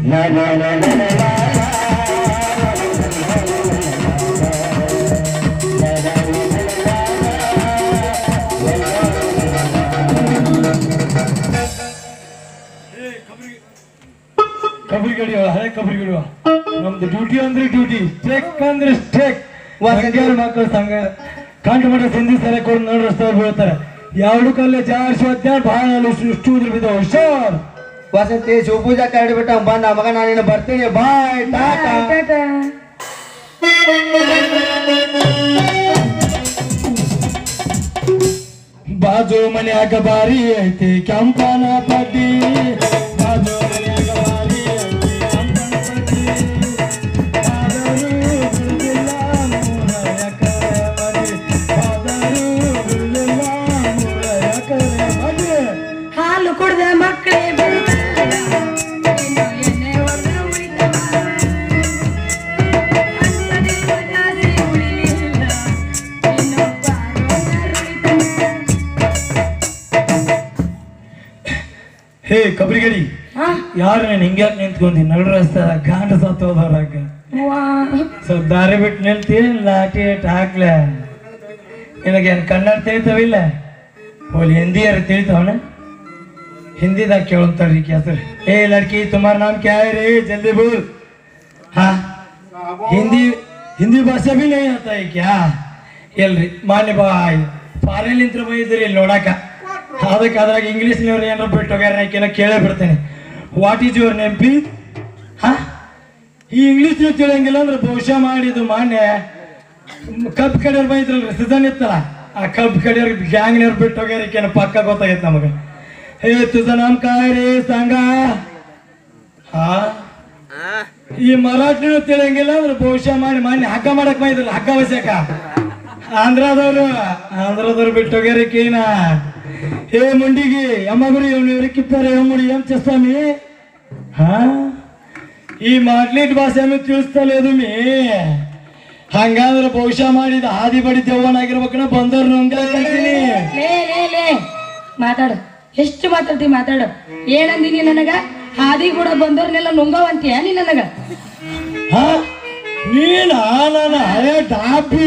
ಕಬರಿ ಗಡಿಯವ ಹಳೆ ಕಬರಿ ಗಡಿಯವ ನಮ್ದು ಡ್ಯೂಟಿ ಅಂದ್ರೆ ಡ್ಯೂಟಿ ಸ್ಟೇಕ್ ಅಂದ್ರೆ ಸ್ಟೇಕ್ ಸಂಘ್ಯಾರ ಮಕ್ಕಳು ಸಂಘ ಕಂಡು ಮಠ ಸಿಂಧಿ ಸರ ಕೊಡು ನೋಡ್ರಸ್ತಾರ ಬೀಳ್ತಾರೆ ಎರಡು ಕಲ್ಲೆ ಜಾರ್ಸಿ ಹತ್ತಾರು ಬಹಳ ಇಷ್ಟು ಉದ್ರ ಬಿದ್ದಾವ ಹುಷಾರ್ ವಸಂತಿ ಶಿವಪೂಜಾ ಕರಡಿ ಬಿಟ್ಟ ಬಂದ ಮಗ ನಾನು ಬರ್ತೀನಿ ಬಾಯ್ ಟಾಟಾ ಬಾಜು ಮನ್ಯಾಗ ಬಾರಿ ಐತಿ ಕೆಂಪನ ಪಡ್ಡಿ ಬಾಜು ಮನ್ಯಾಗ ಬಾರಿ ಐತಿ ಕೆಂಪನ ಪಡ್ಡಿ ಆದರೂ ಬಿಡುದಿಲ್ಲ ಮೂರ ಎಕರೆ ಮಡಿ ಆದರೂ ಬಿಡುದಿಲ್ಲ ಮೂರ ಎಕರೆ ಮಡಿ ಹಾಲು ಕುಡ್ದ ಮಕ್ಕಳೇ ಬೆಳಿತಾರ. ಇನ್ನು ಎಣ್ಣೆ ಹೊಡ್ದ ಉಳಿತಾರ. ಅನ್ನದಿರುವ ಜಾಸ್ತಿ ಉಳಿಲಿಲ್ಲ. ಇನ್ನು ಪಾರೋಣರು ಉಳಿತಾರ. ಹೇ ಕಬ್ರಿಗಡಿ ಹಾ? ಯಾರು ನಾನು ಹಿಂಗ್ಯಾಕೆ ನಿಂತ್ಕೊಂಡಿ ನಡು ರಸ್ತೆ ಗಾಂಡ ಸತ್ತು ಹೋದವ್ರಾಗ ವಾ. ಸ್ವಲ್ಪ ದಾರಿ ಬಿಟ್ಟು ನಿಲ್ತಿ ಲಾಠಿ ಇಟ್ಟು ಹಾಕ್ಲೆ ನಿನಗೇನು ಕನ್ನಡ ತಿಳಿತಾವಿಲ್ಲ ಹೋಲಿ ಹಿಂದಿ ಯಾರು ತಿಳಿತಾವನ ಹಿಂದಿದಾಗ ಕೇಳಂತಾರ್ರಿ ಹೆಸರು ಏ ಲಡ್ಕಿ ತುಮಾರ ನಾಮ್ ಕ್ಯಾ है रे जल्दी बोल हाँ हिंदी हिंदी ಭಾಷೆ भी नहीं आता है क्या ಎಲ್ರಿ ಮಾನ್ಯ ಬಾಯ್ ಫಾರಿನ್ ನಿಂತ್ರ ಬಂದಿದ್ರಿ ಇಲ್ಲಿ ನೋಡಾಕ ಅದಕ್ಕೆ ಅದ್ರಾಗ ಇಂಗ್ಲೀಷ್ನವ್ರು ಏನಾರ ಬಿಟ್ಟು ಹೋಗ್ಯಾರ ನಾಕೇನ ಕೇಳೇ ಬಿಡ್ತೇನೆ what is your name please ಹಾ ಈ ಇಂಗ್ಲೀಷ್ ತಿಳಿಯಂಗಿಲ್ಲ ಅಂದ್ರೆ ಬಹುಶಃ ಮಾಡಿದ್ದು ಮಾನ್ಯ ಕಬ್ ಕಡೆಯವ್ರು ಬಂದಿದ್ರಲ್ರಿ ಸೀಸನ್ ಇತ್ತಲ್ಲ ಆ ಕಬ್ ಕಡೆಯವ್ರಿಗೆ ಗ್ಯಾಂಗ್ನವ್ರು ಬಿಟ್ಟು ಹೋಗ್ಯಾರ ಪಕ್ಕ ಗೊತ್ತಾಗೈತೆ ನಮಗೆ ಹೇ ತುझं नाम काय रे सांगा ಹಾ ಈ ಮರಾಠಿನೂ ತಿಳಿಯಂಗಿಲ್ಲ ಅಂದ್ರೆ ಬಹುಶಃ ಮಾಡಿ ಮಾನ್ಯ ಹಗ್ಗ ಮಾಡಕ್ ಬಂದಿದ್ರಲ್ಲ ಹಗ್ಗ ವಸಕ ಆಂಧ್ರದವ್ರು ಆಂಧ್ರದವ್ರು ಬಿಟ್ಟು ಹೋಗ್ಯಾರ ಕೀನ ಹೇ ಮುಂಡಿಗಿ అమ్మగురు ఎవరు ఎవరికిప్పారు ఏముడు ఏం చేస్తామి హా ఈ మాట్లాడి భాష ఏమీ ತಿಳಿಸ್ತలేదు ಮೀ ಹಂಗಾದ್ರೆ ಬಹುಶಃ ಮಾಡಿದ ಹಾದಿ ಬಡಿ ದೆವ್ವನಾಗಿರ್ಬೇಕನ ಬಂದವ್ರು ನಂಗ್ತೀನಿ ಲೇ ಲೇ ಲೇ ಮಾತಾಡು ಎಷ್ಟು ಮಾತಾಡ್ತಿ ಮಾತಾಡು ಏನಂದಿನಿ ನನಗ ಹಾದಿ ಕೂಡ ಬಂದವ್ರನ್ನೆಲ್ಲ ನುಂಗವಂತೀಯ ನೀ ನನಗ ಹಾ ನೀನ ನನ್ನ ಹಳೆ ಡಾಬಿ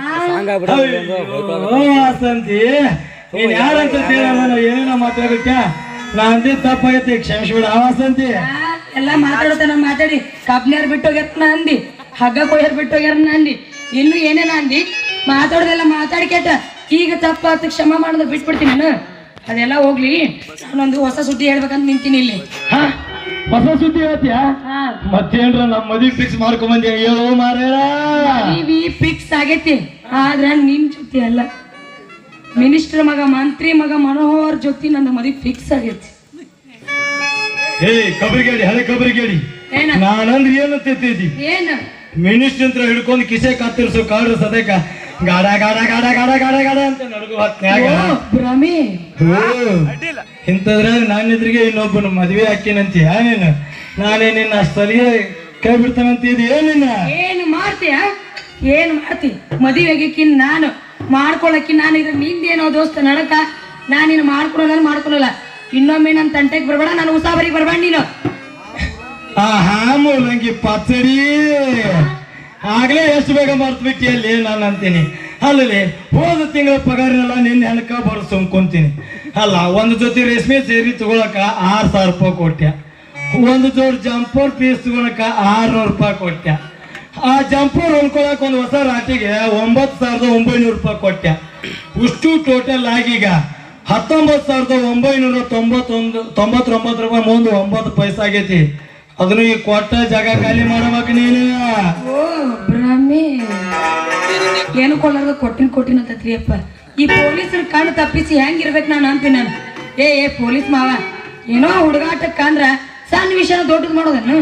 ವಾಸಂತಿ ನೀನ್ ಯಾರಂತ ನಾನು ಏನೇನೋ ಮಾತಾಡ್ಬಿಟ್ಟ ನಾ ಅಂದಿದ್ ತಪ್ಪಾಗೈತಿ ಕ್ಷಮಿಸ್ಬಿಡ ಆ ವಾಸಂತಿ ಆ, ಎಲ್ಲ ಮಾತಾಡ್ತಾನ ಮಾತಾಡಿ ಕಬ್ನ್ಯಾರ್ ಬಿಟ್ಟು ಹೋಗ್ಯಾರ ಅಂದಿ ಹಗ್ಗ ಕೊಯ್ಯರ್ ಬಿಟ್ಟು ಹೋಗ್ಯಾರ ಅಂದಿ ಇನ್ನು ಏನೇನ ಅಂದಿ ಮಾತಾಡೋದೆಲ್ಲ ಮಾತಾಡಿ ಕೆಟ್ಟ ಈಗ ತಪ್ಪಾತ ಕ್ಷಮ ಮಾಡೋದು ಬಿಟ್ಬಿಡ್ತೀನಿ ನಾನು ಅದೆಲ್ಲ ಹೋಗ್ಲಿ ನಾನೊಂದು ಹೊಸ ಸುದ್ದಿ ಹೇಳ್ಬೇಕಂತ ನಿಂತೀನಿ ಇಲ್ಲಿ ಹಾ ಹೊಸ ಸುದ್ದಿ ಹೇಳ್ತೀಯಾ ಹಾ ಮತ್ತೇನ್ರ ನಮ್ಮ ಮದುವೆ ಫಿಕ್ಸ್ ಮಾಡ್ಕೊಂಡ್ ಬಂದಿ ಹೇಳೋ ಮಾರೇರ ಟಿವಿ ಫಿಕ್ಸ್ ಆಗೈತಿ ಆದ್ರೆ ನಿನ್ ಜೊತೆ ಅಲ್ಲ ಮಿನಿಸ್ಟರ್ ಮಗ ಮಂತ್ರಿ ಮಗ ಮನೋಹರ್ ಜೊತೆ ನನ್ನ ಮದುವೆ ಫಿಕ್ಸ್ ಆಗೈತಿ ಹೇ ಕಬ್ರಿಗೇಡಿ ಹಳೆ ಕಬ್ರಿಗೇಡಿ ಏನ ನಾನಂದ್ರೆ ಏನು ತಿದ್ದಿದ್ದಿ ಏನ ಮಿನಿಸ್ಟ್ರಿ ಅಂತ ಹಿಡ್ಕೊಂಡು ಕಿಸೆ ಕತ್ತರಿಸು ಕಾಡ್ರು ಸದೇಕ ಗಾಡ ಗಾಡ ಗಾಡ ಗಾಡ ಗಾಡ ಗಾಡ ಅಂತ ನಡಗು ಹೊತ್ನ್ಯಾಗ ಓ, ಭ್ರಮೆ ಇಂಥದ್ರಾಗ ನಾನಿದ್ರಿಗೆ ಇನ್ನೊಬ್ಬನ ಮದ್ವೆ ಹಾಕಿನಂತೀಯ ನೀನು ನಾನೇ ನಿನ್ನ ಸ್ಥಳೀಯ ಕೈ ಬಿಡ್ತಾನಂತಿದ್ದಿ ಏನಿನ್ನ ಏನು ಮಾಡ್ತೀಯ ಏನು ಮಾಡ್ತಿ ಮದುವೆಗಿಕ್ಕಿನ್ ನಾನು ಮಾಡ್ಕೊಳಕ್ಕಿ ನಾನು ಇದ್ರ ನಿಂದೇನೋ ದೋಸ್ತ ನಡಕ ನಾನು ನೀನು ಮಾಡ್ಕೊಳಲ್ಲ ಮಾಡ್ಕೊಳಲ್ಲ ಇನ್ನೊಮ್ಮೆ ನನ್ನ ತಂಟೆಗೆ ಬರ್ಬೇಡ ನಾನು ಉಸಾಬರಿಗೆ ಬರ್ಬೇಡ ನೀನು ಆಹಾ ಮೂಲಂಗಿ ಪಚ್ಚಡಿ ಆಗ್ಲೇ ಎಷ್ಟು ಬೇಗ ಮರ್ತು ಬಿಟ್ಟಿ ಅಲ್ಲಿ ನಾನು ಅಂತೀನಿ ಅಲ್ಲಲ್ಲಿ ಹೋದ ತಿಂಗಳ ಪಗಾರನೆಲ್ಲ ನಿನ್ನೆ ಹೆಣಕ ಬರೋ ಸುಮ್ಕೊಂತೀನಿ ಅಲ್ಲ ಒಂದು ಜೊತೆ ರೇಷ್ಮೆ ಸೀರೆ ತಗೊಳಕ ಆರು ಸಾವಿರ ರೂಪಾಯಿ ಕೊಟ್ಯ ಒಂದು ಜೋಡಿ ಜಂಪರ್ ಪೀಸ್ ತಗೊಳಕ ಆರ್ನೂರು ರೂಪಾಯಿ ಕೊಟ್ಯ ಆ ಜಂಪರ್ ಹೊಲ್ಕೊಳಕ್ ಒಂದು ಹೊಸ ರಾಟಿಗೆ ಒಂಬತ್ತು ಸಾವಿರದ ಒಂಬೈನೂರು ರೂಪಾಯಿ ಕೊಟ್ಯ ಇಷ್ಟು ಟೋಟಲ್ ಆಗೀಗ ಹತ್ತೊಂಬತ್ತು ಸಾವಿರದ ಒಂಬೈನೂರ ತೊಂಬತ್ತೊಂದು ತೊಂಬತ್ತೊಂಬತ್ತು ರೂಪಾಯಿ ಮುಂದೆ ಒಂಬತ್ತು ಪೈಸೆ ಆಗೈತಿ ಅದನ್ನು ಈ ಕೊಟ್ಟ ಜಾಗ ಖಾಲಿ ಮಾಡ್ಬೇಕು ನೀನು ಓ ಭ್ರಮೆ ಏನು ಕೊಡಲಾರ್ದ ಕೊಟ್ಟಿನ ಕೊಟ್ಟಿನ ತತ್ರಿಯಪ್ಪ ಈ ಪೊಲೀಸರು ಕಣ್ಣು ತಪ್ಪಿಸಿ ಹೆಂಗಿರ್ಬೇಕು ನಾನು ಅಂತೀನಿ ನಾನು ಏ ಏ ಪೊಲೀಸ್ ಮಾವ ಏನೋ ಹುಡುಗಾಟಕ್ಕೆ ಅಂದ್ರ ಸಣ್ಣ ವಿಷಯನ ದೊಡ್ಡದು ಮಾಡೋದನ್ನು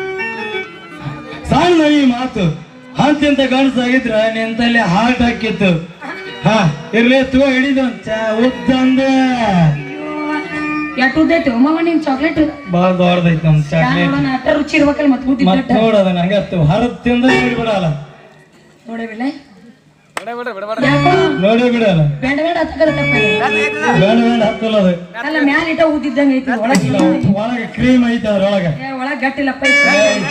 ಸಣ್ಣ ಈ ಮಾತು ಅಂತಿಂತ ಗಣಸಾಗಿದ್ರ ನಿಂತಲ್ಲಿ ಹಾರ್ಟ್ ಹಾಕಿತ್ತು ಹಾ ಇರ್ಲಿ ತಗೋ ಹಿಡಿದು ಚಾ ಉದ್ದಂದೆ ಎಷ್ಟು ಉದ್ದೈತೆ ಮಾವ ನಿನ್ ಚಾಕ್ಲೇಟ್ ಬಾಳ ದೊಡ್ಡದೈತಿ ನಮ್ ಚಾಕ್ಲೇಟ್ ನೋಡೋಣ ಅಟ್ಟ ರುಚಿ ಇರ್ಬೇಕಲ್ಲ ಮತ್ತೆ ಮತ್ ಮುದ್ದಿ ನೋಡದ ನಂಗತ್ತು ಹರದ್ ತಿಂದ ನೋಡಿಬಿಡಲ್ಲ ನೋಡೇವಿಲ್ಲ ಯಾಕೋ ನೋಡಿ ಬಿಡಲ್ಲ ಬೇಡ ಬೇಡ ಹತ್ತಕತ್ತಪ್ಪ ಬೇಡ ಬೇಡ ಹತ್ತಲ್ಲ ಅದು ಅಲ್ಲ ಮ್ಯಾಲ ಇಟ್ಟ ಊದಿದ್ದಂಗ ಐತಿ ಒಳಗೆ ಇಲ್ಲ, ಒಳಗೆ ಕ್ರೀಮ್ ಐತೆ ಅದ್ರೊಳಗೆ ಏ, ಒಳಗ್ ಗಟ್ಟಿಲ್ಲಪ್ಪ ಐತಿ.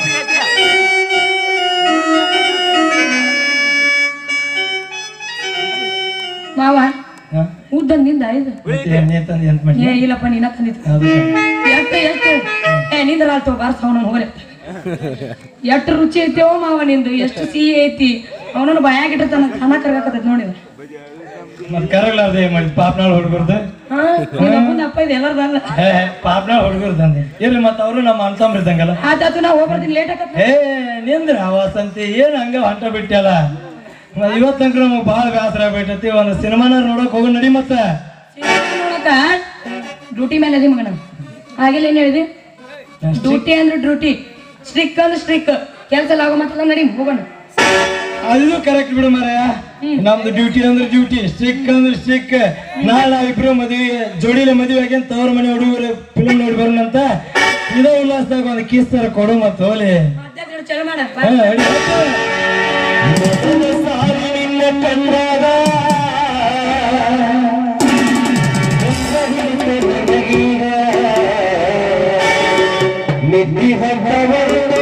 ಮಾವ ಹಾ? ಉದ್ದಂಗ್ ನಿಂದ ಇದು ಮತ್ತೆ ನೀ ತಂದು ಎಂತ ಮಾಡಿ ಏ ಇಲ್ಲಪ್ಪ ನೀನ ತಂದಿತ್ತು ಅದಕ್ಕೆ ಎಷ್ಟು ಎಷ್ಟು ಏ ನಿಂದ್ರ ಆಲ್ತು ಬಾರ್ಸ ಅವನನ್ನು ಹೋಗ್ರೆ ಎಷ್ಟು ರುಚಿ ಐತಿಯೋ ಮಾವ ನಿಂದು ಎಷ್ಟು ಸಿಹಿ ಐತಿ ಅವನನ್ನು ಬಾಯಾಗಿಟ್ಟಿರ್ತಾನ ಖಾನ ಕರ್ಗಾಕತ್ತೈತಿ ನೋಡಿ ಮತ್ತೆ ಕರಗ್ಲಾರ್ದೆ ಏನ್ ಮಾಡಿದ್ ಪಾಪ್ನಾಳ್ ಹುಡುಗರ್ದು ಹಾ ನಿನ್ನ ಮುಂದೆ ಅಪ್ಪ ಇದು ಎಲ್ಲರದಲ್ಲ ಏ ಪಾಪ್ನಾಳ್ ಹುಡುಗರು ತಂದೆ ಇರ್ಲಿ ಮತ್ತೆ ಅವರು ನಮ್ಮ ಅಣ್ತಂಬ್ರು ಇದ್ದಂಗಲ್ಲ ಆತಾತು ನಾ ಹೋಗ್ಬರ್ತೀನಿ ಲೇಟ್ ಆಗತ್ತ ಏ ನಿಂದ್ರ ವಾಸಂತಿ ಏನ್ ಹಂಗ ಹೊಂಟ ಬಿಟ್ಟಲ್ಲ ಇವತ್ತು ತನಕ ನಮಗೆ ಭಾಳ ಬೇಸರ ಆಗ್ಬಿಟ್ಟೈತಿ ಒಂದು ಸಿನಿಮಾನ ನೋಡಕ್ ಹೋಗೋ ನಡಿ ಮತ್ತೆ ನೋಡಕ ಡ್ಯೂಟಿ ಮೇಲೆ ಅದಿ ಮಗನ ಆಗಿಲ್ಲ ಏನ್ ಹೇಳಿದಿ ಡ್ಯೂಟಿ ಅಂದ್ರೆ ಡ್ಯೂಟಿ ಸ್ಟ್ರಿಕ್ ಅಂದ್ರೆ ಸ್ಟ್ರಿಕ್ ಕೆಲಸ ಎಲ್ಲ ಆಗೋ ಮಾತಲ್ಲ ನಡಿ ಹೋಗೋಣ ಅದು ಕರೆಕ್ಟ್ ಬಿಡು ಮಾರಾಯ ನಮ್ದು ಡ್ಯೂಟಿ ಅಂದ್ರೆ ಡ್ಯೂಟಿ ಸ್ಟ್ರಿಕ್ ಅಂದ್ರೆ ಸ್ಟ್ರಿಕ್ ನಾಳೆ ನಾವಿಬ್ರು ಮದುವೆ ಜೋಡಿಲೆ ಮದುವೆ ಆಗಿ ತವ್ರ ಮನೆ ಹುಡುಗರು ಫಿಲ್ಮ್ ನೋಡಿ ಬರೋಣಂತ ಇದೇ ಉಲ್ಲಾಸದಾಗ ಒಂದು ಕಿಸ್ ತರ ಕೊಡು ಮತ್ತೆ ಹೋಲಿ ಮಧ್ಯಾಹ್ನ ಚಲೋ ಮಾಡ ಹಾ, ಅಡಿ ಹೋಗ್ತು. ಮೊದಲ ಸಾರಿ ನಿನ್ನ ಕಂಡಾಗ ನಿದ್ದಿ ಹೊಂದವರುಣೋ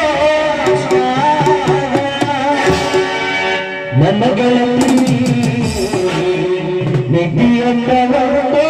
ನನ್ನ ಗೆಳತಿ ನಿದ್ದಿಯಂದವರುಣೋ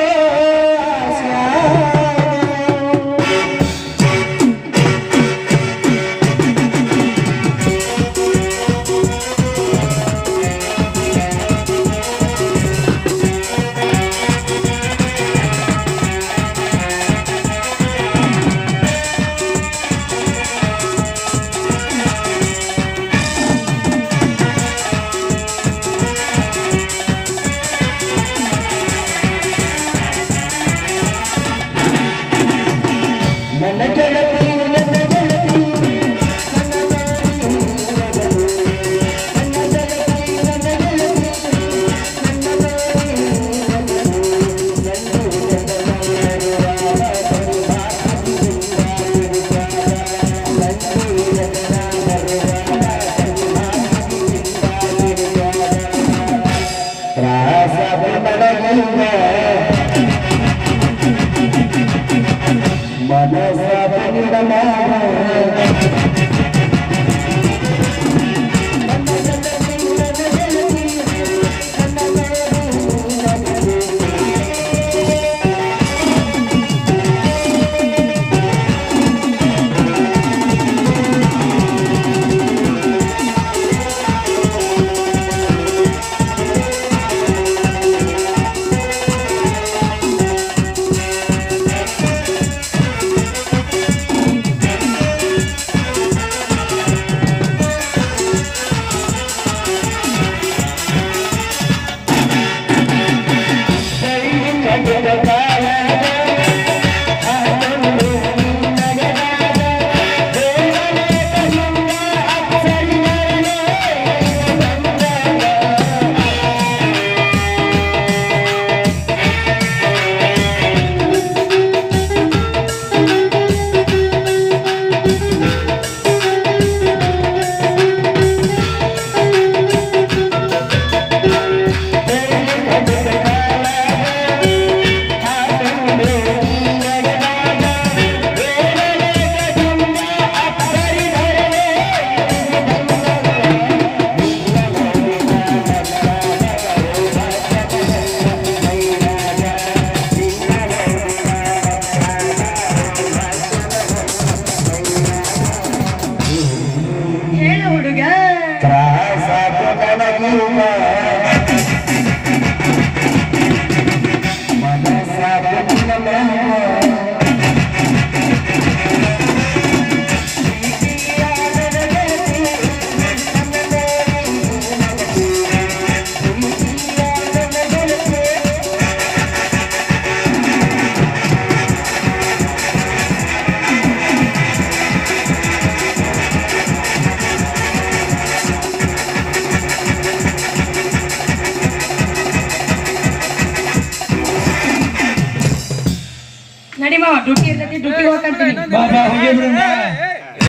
ನನ್ನ ಗೆಳತಿ ನನ್ನ ಗೆಳತಿ ಹೇಳ ಹುಡುಗ ನಡಿ ಮಾವ ಡ್ಯೂಟಿ ಇರ್ತೈತಿ ಡ್ಯೂಟಿ ಹೋಗ್ಕಂತೀನಿ ಬಾ ಬಾ ಹೋಗಿ ಬಿಡು